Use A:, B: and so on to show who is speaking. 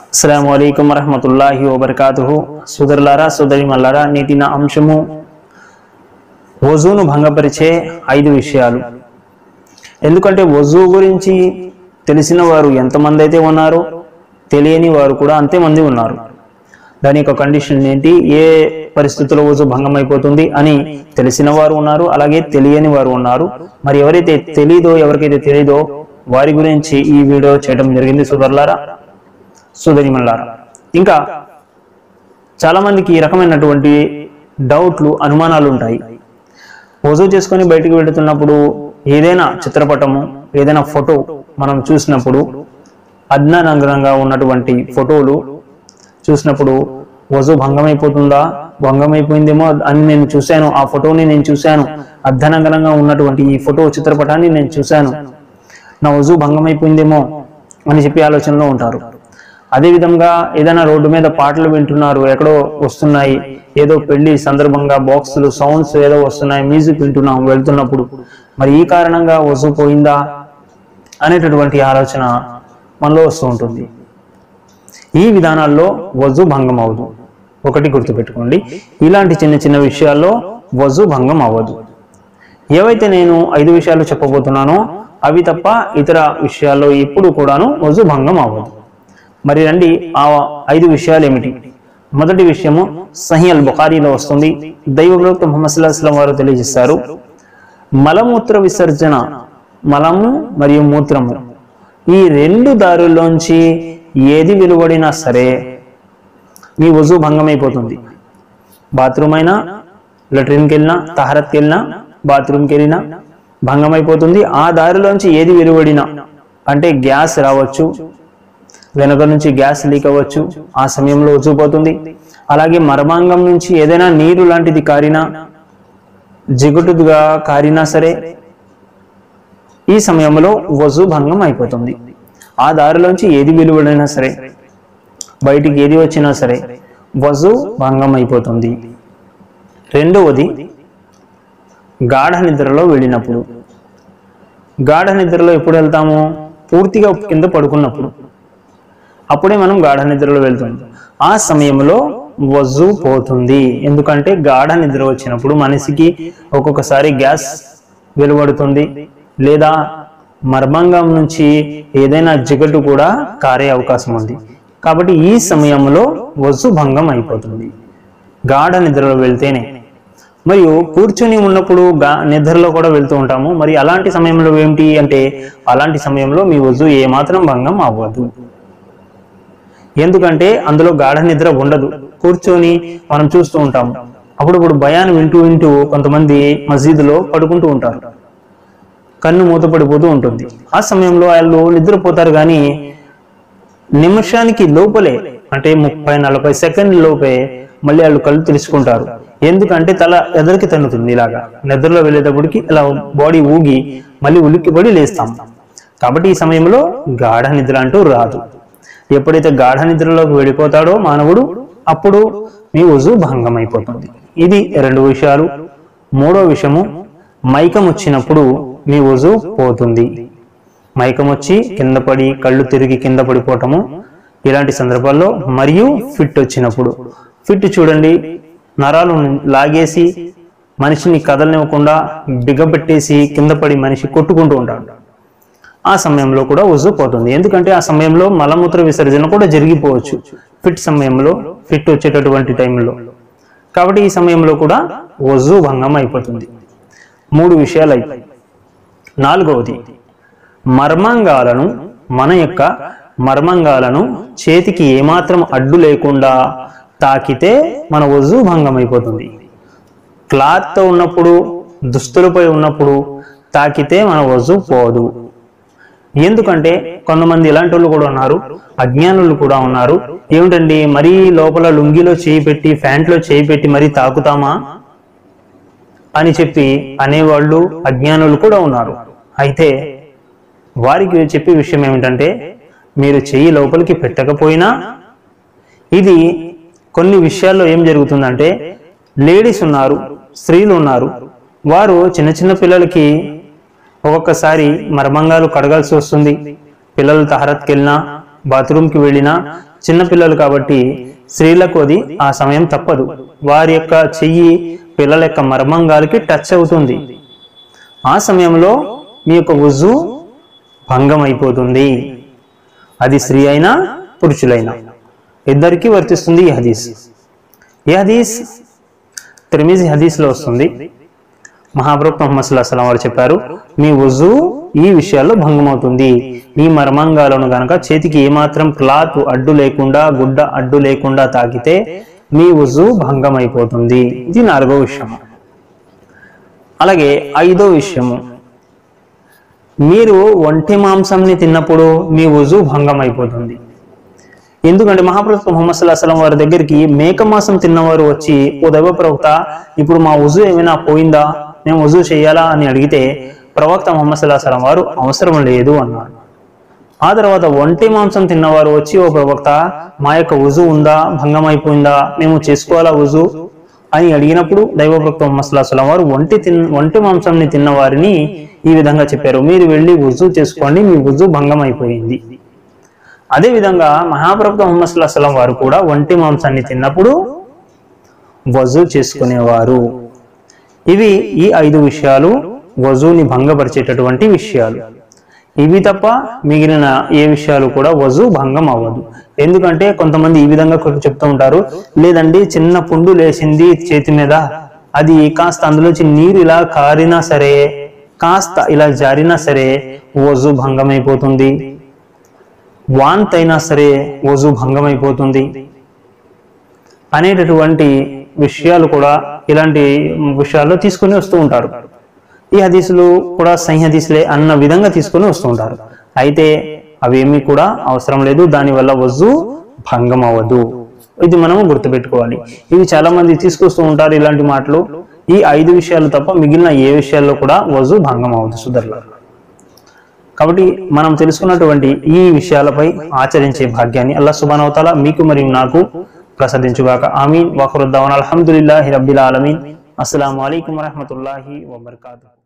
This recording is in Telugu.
A: అస్సలం అయికం వరహమతుల్లాహి వబర్కాతుహు సుదరులారా సుదరి మల్లారా నీటిన అంశము వజును భంగపరిచే ఐదు విషయాలు ఎందుకంటే వజూ గురించి తెలిసిన వారు ఎంతమంది అయితే ఉన్నారో తెలియని వారు కూడా అంతే మంది ఉన్నారు దాని యొక్క కండిషన్ ఏంటి ఏ పరిస్థితుల్లో వజు భంగం అయిపోతుంది అని తెలిసిన వారు ఉన్నారు అలాగే తెలియని వారు ఉన్నారు మరి ఎవరైతే తెలీదో ఎవరికైతే తెలీదో వారి గురించి ఈ వీడియో చేయడం జరిగింది సుదర్లారా సుదరిమల్లారా ఇంకా చాలా మందికి ఈ రకమైనటువంటి డౌట్లు అనుమానాలు ఉంటాయి వజూ చేసుకొని బయటికి వెళుతున్నప్పుడు ఏదైనా చిత్రపటము ఏదైనా ఫోటో మనం చూసినప్పుడు అజ్ఞానంగా ఉన్నటువంటి ఫోటోలు చూసినప్పుడు వజు భంగమైపోతుందా భంగమైపోయిందేమో అని నేను చూశాను ఆ ఫోటోని నేను చూశాను అర్ధనగరంగా ఉన్నటువంటి ఈ ఫోటో చిత్రపటాన్ని నేను చూశాను నా వజు భంగమైపోయిందేమో అని చెప్పి ఆలోచనలో ఉంటారు అదే విధంగా ఏదైనా రోడ్డు మీద పాటలు వింటున్నారు ఎక్కడో వస్తున్నాయి ఏదో పెళ్లి సందర్భంగా బాక్సులు సౌండ్స్ ఏదో వస్తున్నాయి మ్యూజిక్ వింటున్నాం వెళ్తున్నప్పుడు మరి ఈ కారణంగా వజు పోయిందా అనేటటువంటి ఆలోచన మనలో వస్తూ ఉంటుంది ఈ విధానాల్లో వజు భంగం అవ్వదు ఒకటి గుర్తుపెట్టుకోండి ఇలాంటి చిన్న చిన్న విషయాల్లో వజు భంగం అవ్వదు ఏవైతే నేను ఐదు విషయాలు చెప్పబోతున్నానో అవి తప్ప ఇతర విషయాల్లో ఎప్పుడు కూడాను వజు భంగం అవ్వదు మరి రండి ఆ ఐదు విషయాలు ఏమిటి మొదటి విషయము సహీ అల్ బుఖారీలో వస్తుంది దైవ ప్రవక్త ముహమ్మద్ సుల్లాహం వారు తెలియజేస్తారు మలమూత్ర విసర్జన మలము మరియు మూత్రము ఈ రెండు దారుల్లోంచి ఏది వెలువడినా సరే మీ వజు భంగమైపోతుంది బాత్రూమ్ అయినా లెట్రిన్కి వెళ్ళినా తహరత్కి వెళ్ళినా బాత్రూమ్కి వెళ్ళినా భంగమైపోతుంది ఆ దారిలోంచి ఏది వెలువడినా అంటే గ్యాస్ రావచ్చు వెనక నుంచి గ్యాస్ లీక్ అవ్వచ్చు ఆ సమయంలో వచ్చిపోతుంది అలాగే మర్మాంగం నుంచి ఏదైనా నీరు లాంటిది కారినా జిగుటుగా కారినా సరే ఈ సమయంలో వజు భంగం అయిపోతుంది ఆ దారిలోంచి ఏది వెలువడినా సరే బయటికి ఏది వచ్చినా సరే వజు భంగం అయిపోతుంది రెండవది గాఢ నిద్రలో వెళ్ళినప్పుడు గాఢ నిద్రలో ఎప్పుడు వెళ్తాము పూర్తిగా కింద పడుకున్నప్పుడు అప్పుడే మనం గాఢ నిద్రలో వెళ్తాం ఆ సమయంలో వజు పోతుంది ఎందుకంటే గాఢ నిద్ర వచ్చినప్పుడు మనిషికి ఒక్కొక్కసారి గ్యాస్ వెలువడుతుంది లేదా మర్మంగం నుంచి ఏదైనా జిగటు కూడా కారే అవకాశం ఉంది కాబట్టి ఈ సమయంలో వజు భంగం అయిపోతుంది గాఢ నిద్రలో వెళ్తేనే మరియు కూర్చొని ఉన్నప్పుడు గా నిద్రలో కూడా వెళ్తూ ఉంటాము మరి అలాంటి సమయంలో ఏమిటి అంటే అలాంటి సమయంలో మీ వజు ఏమాత్రం భంగం అవ్వదు ఎందుకంటే అందులో గాఢ నిద్ర ఉండదు కూర్చొని మనం చూస్తూ ఉంటాము అప్పుడప్పుడు భయాన్ని వింటూ వింటూ కొంతమంది మసీదులో పడుకుంటూ ఉంటారు కన్ను మూతపడిపోతూ ఉంటుంది ఆ సమయంలో వాళ్ళు నిద్రపోతారు కానీ నిమిషానికి లోపలే అంటే ముప్పై నలభై సెకండ్ లోపే మళ్ళీ వాళ్ళు కళ్ళు తెలుసుకుంటారు ఎందుకంటే తల ఎదరికి తన్నుతుంది ఇలాగా నిద్రలో వెళ్ళేటప్పటికి ఇలా బాడీ ఊగి మళ్ళీ ఉలిక్కిపడి లేస్తాం కాబట్టి ఈ సమయంలో గాఢ నిద్ర అంటూ రాదు ఎప్పుడైతే గాఢ నిద్రలోకి వెళ్ళిపోతాడో మానవుడు అప్పుడు మీ ఉజు భంగం అయిపోతుంది ఇది రెండు విషయాలు మూడో విషయము మైకం వచ్చినప్పుడు మీ ఉజు పోతుంది మైకం వచ్చి కింద పడి కళ్ళు తిరిగి కింద పడిపోవటము ఇలాంటి సందర్భాల్లో మరియు ఫిట్ వచ్చినప్పుడు ఫిట్ చూడండి నరాలు లాగేసి మనిషిని కదలనివ్వకుండా బిగబెట్టేసి కింద పడి మనిషి కొట్టుకుంటూ ఉంటాడు ఆ సమయంలో కూడా వజు పోతుంది ఎందుకంటే ఆ సమయంలో మలమూత్ర విసర్జన కూడా జరిగిపోవచ్చు ఫిట్ సమయంలో ఫిట్ వచ్చేటటువంటి టైంలో కాబట్టి ఈ సమయంలో కూడా వజు భంగం అయిపోతుంది మూడు విషయాలు అయిపోయి నాలుగవది మర్మాంగాలను మన యొక్క మర్మంగాలను చేతికి ఏమాత్రం అడ్డు లేకుండా తాకితే మన వజు భంగం అయిపోతుంది క్లాత్తో ఉన్నప్పుడు దుస్తులపై ఉన్నప్పుడు తాకితే మన వజు పోదు ఎందుకంటే కొంతమంది ఇలాంటి వాళ్ళు కూడా ఉన్నారు అజ్ఞానులు కూడా ఉన్నారు ఏమిటండి మరీ లోపల లుంగిలో చేయి పెట్టి ఫ్యాంట్లో చేయి పెట్టి మరీ తాకుతామా అని చెప్పి అనేవాళ్ళు అజ్ఞానులు కూడా ఉన్నారు అయితే వారికి చెప్పే విషయం ఏమిటంటే మీరు చెయ్యి లోపలికి పెట్టకపోయినా ఇది కొన్ని విషయాల్లో ఏం జరుగుతుందంటే లేడీస్ ఉన్నారు స్త్రీలు ఉన్నారు వారు చిన్న చిన్న పిల్లలకి ఒక్కొక్కసారి మర్మంగాలు కడగాల్సి వస్తుంది పిల్లలు తహరత్కి వెళ్ళినా బాత్రూమ్కి వెళ్ళినా చిన్నపిల్లలు కాబట్టి స్త్రీలకు అది ఆ సమయం తప్పదు వారి యొక్క చెయ్యి పిల్లల యొక్క మర్మంగాలకి టచ్ అవుతుంది ఆ సమయంలో మీ యొక్క ఉజు భంగం అయిపోతుంది అది స్త్రీ అయినా పురుషులైనా ఇద్దరికీ వర్తిస్తుంది ఈ హదీస్ ఈ హదీస్ త్రిమిజి హదీస్లో వస్తుంది మహాప్రభు ముహమ్మద్ సల్లాహం వారు చెప్పారు మీ ఉజు ఈ విషయాల్లో భంగమవుతుంది ఈ మర్మాంగాలను గనక చేతికి ఏమాత్రం క్లాత్ అడ్డు లేకుండా గుడ్డ అడ్డు లేకుండా తాకితే మీ ఉజు భంగం అయిపోతుంది ఇది నాలుగో విషయము అలాగే ఐదో విషయము మీరు ఒంటి మాంసంని తిన్నప్పుడు మీ ఉజు భంగం అయిపోతుంది ఎందుకంటే మహాప్రభు ముహమ్మద్ సల్లాహం వారి దగ్గరికి మేక మాంసం తిన్నవారు వచ్చి ఓ దైవ ప్రవక్త ఇప్పుడు మా ఉజు ఏమైనా పోయిందా మేము ఉజు చేయాలా అని అడిగితే ప్రవక్త ముహమ్మద్ సల్లాహం వారు అవసరం లేదు అన్నారు ఆ తర్వాత ఒంటి మాంసం తిన్నవారు వచ్చి ఓ ప్రవక్త మా యొక్క ఉజు ఉందా భంగం అయిపోయిందా మేము చేసుకోవాలా ఉజు అని అడిగినప్పుడు దైవప్రవక్త ముహమ్మద్ సల్లాహం వారు ఒంటి తిన్ ఒంటి మాంసంని తిన్న వారిని ఈ విధంగా చెప్పారు మీరు వెళ్ళి ఉజు చేసుకోండి మీ ఉజు భంగం అయిపోయింది అదే విధంగా మహాప్రభు ముహమ్మద్ సల్లాహం వారు కూడా ఒంటి మాంసాన్ని తిన్నప్పుడు వజు చేసుకునేవారు ఇవి ఈ ఐదు విషయాలు వజుని భంగపరిచేటటువంటి విషయాలు ఇవి తప్ప మిగిలిన ఏ విషయాలు కూడా వజు భంగం అవ్వదు ఎందుకంటే కొంతమంది ఈ విధంగా కూడా చెప్తూ ఉంటారు లేదండి చిన్న పుండు లేచింది చేతి మీద అది కాస్త అందులోంచి నీరు ఇలా కారినా సరే కాస్త ఇలా జారినా సరే వజు భంగమైపోతుంది వాంత్ అయినా సరే వజు భంగమైపోతుంది అనేటటువంటి విషయాలు కూడా ఇలాంటి విషయాల్లో తీసుకుని వస్తూ ఉంటారు ఈ హదీసులు కూడా సై హదీసులే అన్న విధంగా తీసుకుని వస్తూ ఉంటారు అయితే అవేమీ కూడా అవసరం లేదు దానివల్ల వజు భంగం అవ్వదు ఇది మనము గుర్తుపెట్టుకోవాలి ఇవి చాలా మంది తీసుకొస్తూ ఉంటారు ఇలాంటి మాటలు ఈ ఐదు విషయాలు తప్ప మిగిలిన ఏ విషయాల్లో కూడా వజు భంగం అవ్వదు సుధర్లో కాబట్టి మనం తెలుసుకున్నటువంటి ఈ విషయాలపై ఆచరించే భాగ్యాన్ని అల్లా సుబానవతాల మీకు మరియు నాకు ప్రసాదించుగాక ఆమీన్ వఖరుద్దవన్ అల్హమ్దుల్లాహి రబ్బిల్ ఆలమీన్ అస్సలాము అలైకుం వరహమతుల్లాహి వబర్కాతు